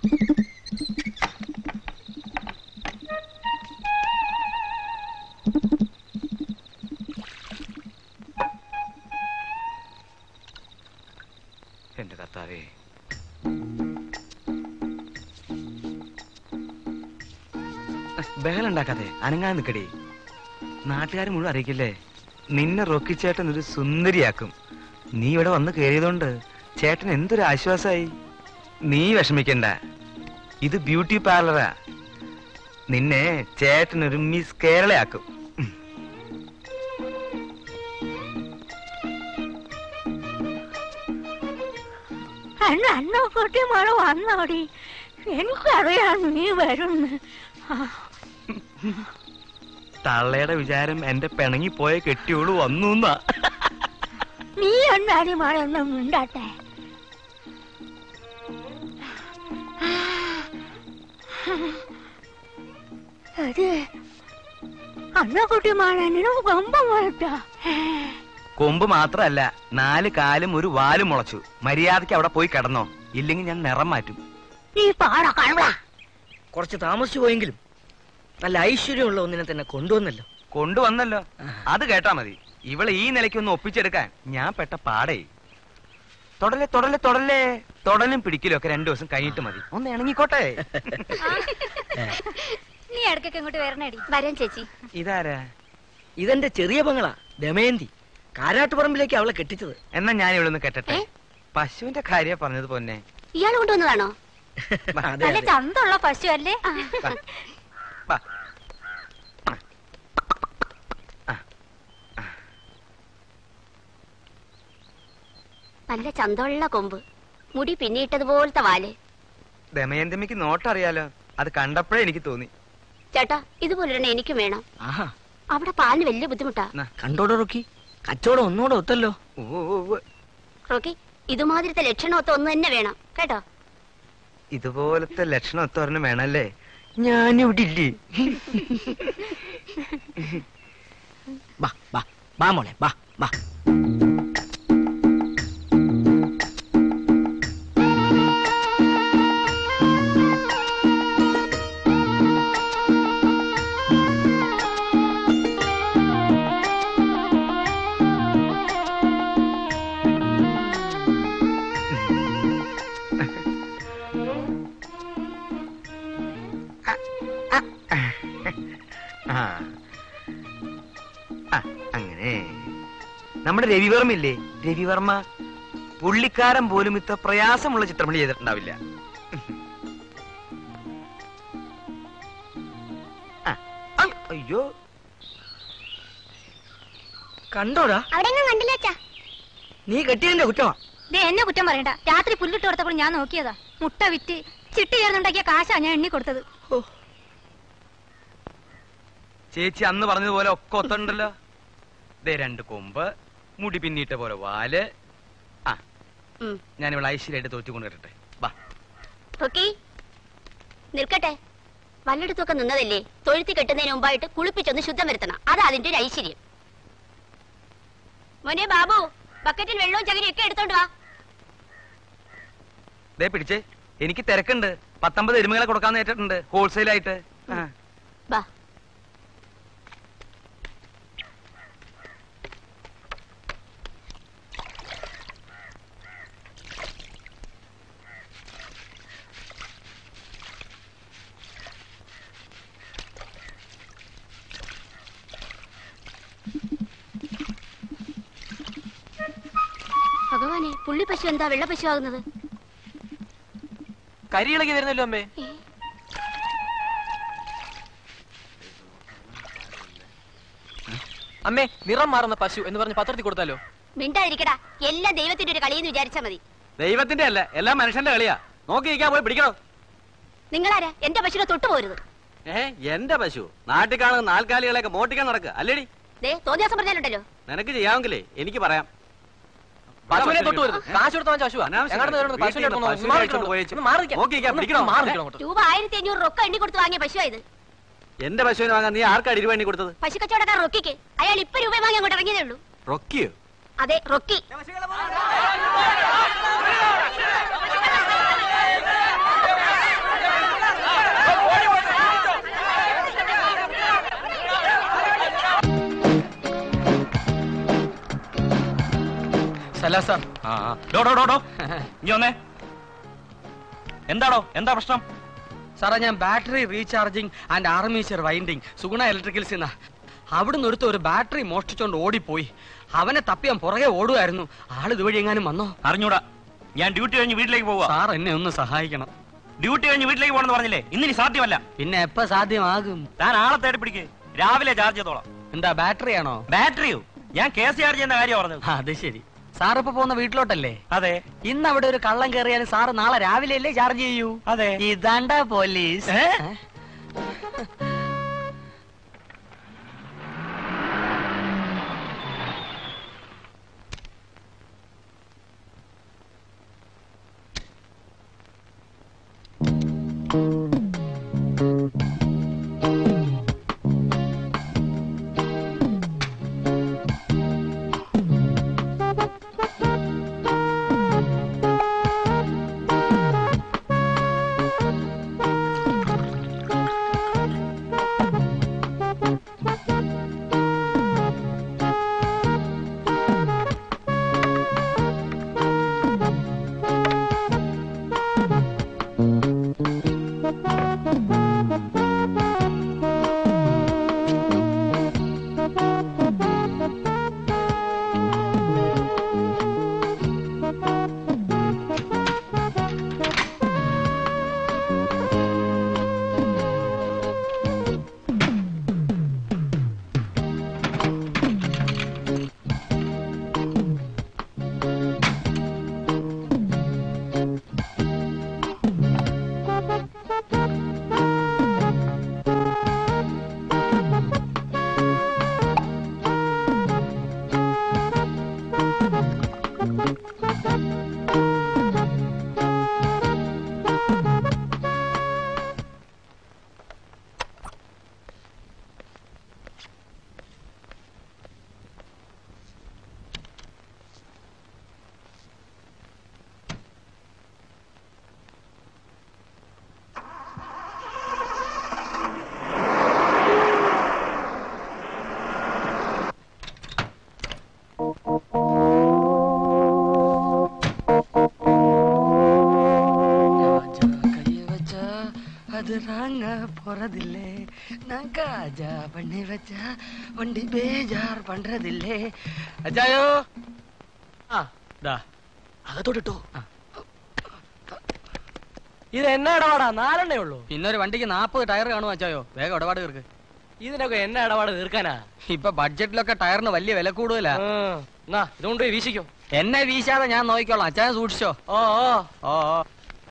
എന്റെ കർത്താവേ ബഹളുണ്ടാക്കാതെ അനങ്ങാൻ നിക്കടി നാട്ടുകാർ മുഴുവൻ അറിയിക്കില്ലേ നിന്നെ റൊക്കി ചേട്ടൻ ഒരു സുന്ദരിയാക്കും നീ ഇവിടെ വന്ന് കയറിയതുകൊണ്ട് ചേട്ടൻ എന്തൊരു ആശ്വാസായി നീ വിഷമിക്കണ്ട ഇത് ബ്യൂട്ടി പാർലറാ നിന്നെ ചേട്ടൻ ഒരു മിസ് കേരളയാക്കും അന്ന് അന്നോ കുട്ടി മഴ വന്നോടി എനിക്കറിയാം നീ വരുന്ന് തള്ളയുടെ വിചാരം എന്റെ പിണങ്ങി പോയ കെട്ടിയോള് വന്നു എന്നാ നീ എന്താടി മഴ ഒന്നും മിണ്ടാട്ടെ അത് അന്ന കുട്ടി മഴനും കൊമ്പം വളർത്താ കൊമ്പ് മാത്രല്ല നാല് കാലും ഒരു വാലും മുളച്ചു മര്യാദയ്ക്ക് അവിടെ പോയി കിടന്നോ ഇല്ലെങ്കിൽ ഞാൻ നിറം മാറ്റും നീ പാടാ കാണുക കുറച്ച് താമസിച്ചു പോയെങ്കിലും നല്ല ഐശ്വര്യമുള്ള ഒന്നിനെ തന്നെ കൊണ്ടുവന്നല്ലോ കൊണ്ടുവന്നല്ലോ അത് കേട്ടാ മതി ഇവളെ ഈ നിലയ്ക്ക് ഒന്ന് ഒപ്പിച്ചെടുക്കാൻ ഞാൻ പെട്ട പാടേ തൊടലെ തൊടലെ തൊടലെ തൊടലും പിടിക്കലും ഒക്കെ രണ്ടു ദിവസം കഴിഞ്ഞിട്ട് മതി ഒന്ന് ഇണങ്ങിക്കോട്ടെ നീ ഇടയ്ക്കൊക്കെ ഇങ്ങോട്ട് വരണേടി വരാൻ ചേച്ചി ഇതാരാ ഇതെന്റെ ചെറിയ പെങ്ങളാ ദമയന്തി കാരാട്ടുപറമ്പിലേക്ക് അവളെ കെട്ടിച്ചത് എന്നാ ഞാൻ ഇവിടെ നിന്ന് കെട്ടട്ടെ പശുവിന്റെ കാര്യം പറഞ്ഞത് പൊന്നെ ഇയാൾ കൊണ്ടുവന്നതാണോ അതെ നല്ല അതെ ചന്തമുള്ള പശു അല്ലേ വാ. വാ. നല്ല ചന്തമുള്ള കൊമ്പ് മുടി പിന്നിട്ടതുപോലത്തെ വാല് ദമയന്തിമിക്ക് നോട്ടറിയാലോ അത് കണ്ടപ്പോഴേ എനിക്ക് തോന്നി ചേട്ടാ ഇതുപോലൊരെണ്ണം എനിക്കും വേണം ആഹാ അവിടെ പാലിന് വലിയ ബുദ്ധിമുട്ടാ കണ്ടോടോ റോക്കി കച്ചവടം ഒന്നുകൂടെ ഒത്തല്ലോ ഉവ്വ് ഉവ്വ് ഉവ്വ്. റോക്കി ഇതുമാതിരത്തെ ലക്ഷണമൊത്ത ഒന്ന് തന്നെ വേണം കേട്ടോ ഇതുപോലത്തെ ലക്ഷണം ഒത്തോരണം വേണല്ലേ ഞാനിവിടെ ഇല്ലേ ബാ ബാ ബാ മോളെ ബാ ബാ ആ ആ, അങ്ങനെ നമ്മുടെ രവിവർമ്മ ഇല്ലേ രവിവർമ്മ പുള്ളിക്കാരൻ പോലും ഇത്ര പ്രയാസമുള്ള ചിത്രങ്ങൾ ചെയ്തിട്ടുണ്ടാവില്ല ആ, ആ, അയ്യോ കണ്ടോടാ അവിടെ കണ്ടില്ല അച്ഛാ നീ കെട്ടിയതിന്റെ കുറ്റമാ ദേ എന്നെ കുറ്റം പറയണ്ട രാത്രി പുല്ലിട്ട് കൊടുത്തപ്പോൾ ഞാൻ നോക്കിയതാ മുട്ട വിറ്റ് ചിട്ടി ചേർന്നുണ്ടാക്കിയ കാശാ ഞാൻ എണ്ണി കൊടുത്തത് ചേച്ചി അന്ന് പറഞ്ഞതുപോലെ ഒക്കെ ഒത്തുണ്ടല്ലോ ദേ രണ്ട് കൊമ്പ് മുടി പിന്നിട്ട പോലെ വാല് ആ ഉം. ഞാൻ ഇവിടെ ഐശ്വര്യമായിട്ട് തോറ്റിക്കൊണ്ട് കേട്ടെ വാ റോക്കി നിൽക്കട്ടെ വല്ലയിടത്തൊക്കെ നിന്നതല്ലേ തൊഴുത്തി കെട്ടുന്നതിന് മുമ്പായിട്ട് കുളിപ്പിച്ചൊന്ന് ശുദ്ധം വരുത്തണം അതാ അതിന്റെ ഒരു ഐശ്വര്യം മോനെ ബാബു ബക്കറ്റിൽ വെള്ളവും ചകിരിയും ഒക്കെ എടുത്തോണ്ട് വാ ദേ പിടിച്ചേ എനിക്ക് തിരക്കുണ്ട് പത്തൊമ്പത് എരുമകളെ കൊടുക്കാന്ന് ഏറ്റിട്ടുണ്ട് ഹോൾസെയിൽ ആയിട്ട് ആ. വാ ഭഗവാനെ പുള്ളി പശു എന്താ വെള്ള പശു ആകുന്നത് കരിയിളകി വരുന്നല്ലോ അമ്മേ അമ്മേ നിറം മാറുന്ന പശു എന്ന് പറഞ്ഞ് പത്രത്തിൽ കൊടുത്താലോ മിണ്ടാതിരിക്കടാ എല്ലാം ദൈവത്തിന്റെ ഒരു കളിയെന്ന് വിചാരിച്ചാ മതി ദൈവത്തിന്റെ അല്ല എല്ലാം മനുഷ്യന്റെ കളിയാ നോക്കി നിൽക്കാൻ പോയി പിടിക്കണോ നിങ്ങളാരാ എന്റെ പശുവിനെ തൊട്ടു പോരുത് ഏ എന്റെ പശു നാട്ടിൽ കാണുന്ന നാൽക്കാലികളെയൊക്കെ മോട്ടിക്കാൻ നടക്കുക അല്ലേടി ദേ തോന്നിയാസം പറഞ്ഞാലുണ്ടല്ലോ നിനക്ക് ചെയ്യാമെങ്കിലേ എനിക്ക് പറയാം പശുവിനെ തൊട്ട് വരുത് കാശ് കൊടുത്ത വാങ്ങിച്ച പശുവാ അനാവശ്യം ഞങ്ങളുടെ നേരം വീട്ടിൽ പശുവിനെ നിന്ന് തൊട്ട് പശുവിനെ മാറി അഴിച്ചോണ്ട് നിൽക്കണം. പോയേച്ച്. ഒന്ന് മാറി നിൽക്കാം. നോക്കി നിൽക്കാം, ഒന്ന് പിടിക്കണോ? മാറി നിൽക്കണം അങ്ങോട്ട്. രൂപ ആയിരത്തി അഞ്ഞൂറ് റൊക്ക എണ്ണി കൊടുത്ത് വാങ്ങിയ പശുവാ ഇത് എന്റെ പശുവിനെ വാങ്ങാൻ നീ ആർക്കാ ഇരുവേണ്ടി കൊടുത്തത് പശു കച്ചവടക്കാർ റൊക്കിക്ക് അയാൾ ഇപ്പൊ രൂപ വാങ്ങി അങ്ങോട്ട് ഇറങ്ങിയതേ ഉള്ളൂ റൊക്കിയോ അതെ റൊക്കി അല്ല സാർ ആ ആ. ഡോ ഡോ ഡോ ഡോ ഇനി വന്നേ എന്താടോ എന്താ പ്രശ്നം സാറേ ഞാൻ battery recharging and armature winding Suguna electricals എന്നാ അവിടുന്ന് ഒരുത്ത ഒരു ബാറ്ററി മോഷ്ടിച്ചോണ്ട് ഓടിപ്പോയി അവനെ തപ്പി ഞാൻ പുറകെ ഓടുമായിരുന്നു ആൾ ഇതുവഴി എങ്ങാനും വന്നോ അറിഞ്ഞൂടാ ഞാൻ ഡ്യൂട്ടി കഴിഞ്ഞ് വീട്ടിലേക്ക് പോവാ സാർ എന്നെ ഒന്ന് സഹായിക്കണം ഡ്യൂട്ടി കഴിഞ്ഞ് വീട്ടിലേക്ക് പോകണമെന്ന് പറഞ്ഞില്ലേ ഇന്നിനി സാധ്യമല്ല പിന്നെ എപ്പ സാധ്യമാകും താൻ ആളെ തേടി പിടിക്ക് രാവിലെ ചാർജ് ചെയ്തോളാം എന്താ ബാറ്ററി ആണോ ബാറ്ററിയോ ഞാൻ കേസ് ചാർജ് ചെയ്യുന്ന കാര്യം പറഞ്ഞത് ആ, അത് ശരി സാർ ഇപ്പൊ പോകുന്ന വീട്ടിലോട്ടല്ലേ അതെ ഇന്ന് അവിടെ ഒരു കള്ളം കയറിയാലും സാറ് നാളെ രാവിലെ അല്ലേ ചാർജ് ചെയ്യൂ അതെ ഇതാണ്ട പോലീസ് ഏ? ഏ? ராஜா கைய வச்சா அது ராங்க போறதில்லே நான் காஜா பண்ணி வச்சா வண்டி பேஜார் பண்றதில்லே അജായോ ആ ദാ അകത്തോട്ടിട്ടോ ഇത് എന്നാ ഇടപാടാ നാലെണ്ണേ ഉള്ളൂ പിന്നെ ഒരു വണ്ടിക്ക് നാപ്പത് ടയർ കാണും അച്ചായോ വേഗം ഇടപാട് തീർക്ക് ഇതിനൊക്കെ എന്നാ ഇടപാട് തീർക്കാനാ ഇപ്പൊ ബഡ്ജറ്റിലൊക്കെ ടയറിന് വലിയ വില കൂടുതലാ എന്നാ ഇതുകൊണ്ട് പോയി വീശിക്കോ എന്നെ വീശാതെ ഞാൻ നോക്കിക്കോളാം അച്ചായ സൂക്ഷിച്ചോ ഓ ഓ ഓ ഓ